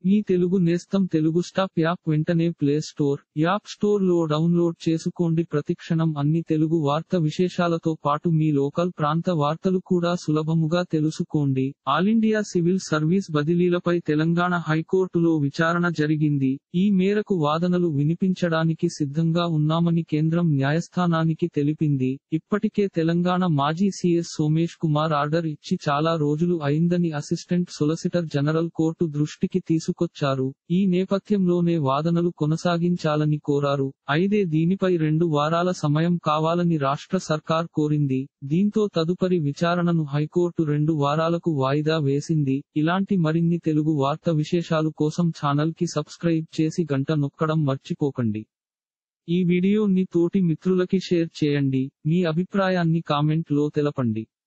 మీ తెలుగు నేస్తం Telugu stop app వెంటనే play store app store లో డౌన్లోడ్ చేసుకోండి ప్రతిక్షణం అన్ని తెలుగు వార్త విశేషాలతో పాటు మీ లోకల్ ప్రాంత వార్తలు కూడా సులభముగా తెలుసుకోండి ఆల్ ఇండియా సివిల్ సర్వీస్ బదిలీలపై తెలంగాణ హైకోర్టులో విచారణ జరిగింది ఈ మేరకు వాదనలు వినిపించడానికి సిద్ధంగా ఉన్నామని కేంద్రం న్యాయస్థానానికి తెలిపింది ఇప్పటికే తెలంగాణ మాజీ సీఎస్ సోమేష్ కుమార్ ఆర్డర్ ఇచ్చి చాలా రోజులు అయిందని అసిస్టెంట్ సొలసిటర్ జనరల్ కోర్టు దృష్టికి తీసుకొచ్చారు ఈ నేపథ్యంలోనే వాదనలు కొనసాగించాలని కోరారు అయితే దీనిపై రెండు వారాల సమయం కావాలని రాష్ట్ర సర్కార్ కోరింది దీంతో తదుపరి విచారణను హైకోర్టు రెండు వారాలకు వాయిదా వేసింది ఇలాంటి మరిన్ని తెలుగు వార్త విశేషాలు కోసం ఛానల్ కి సబ్స్క్రైబ్ చేసి గంట నొక్కడం మర్చిపోకండి ఈ వీడియోని తోటి మిత్రులకి షేర్ చేయండి మీ అభిప్రాయాన్ని కామెంట్ లో తెలపండి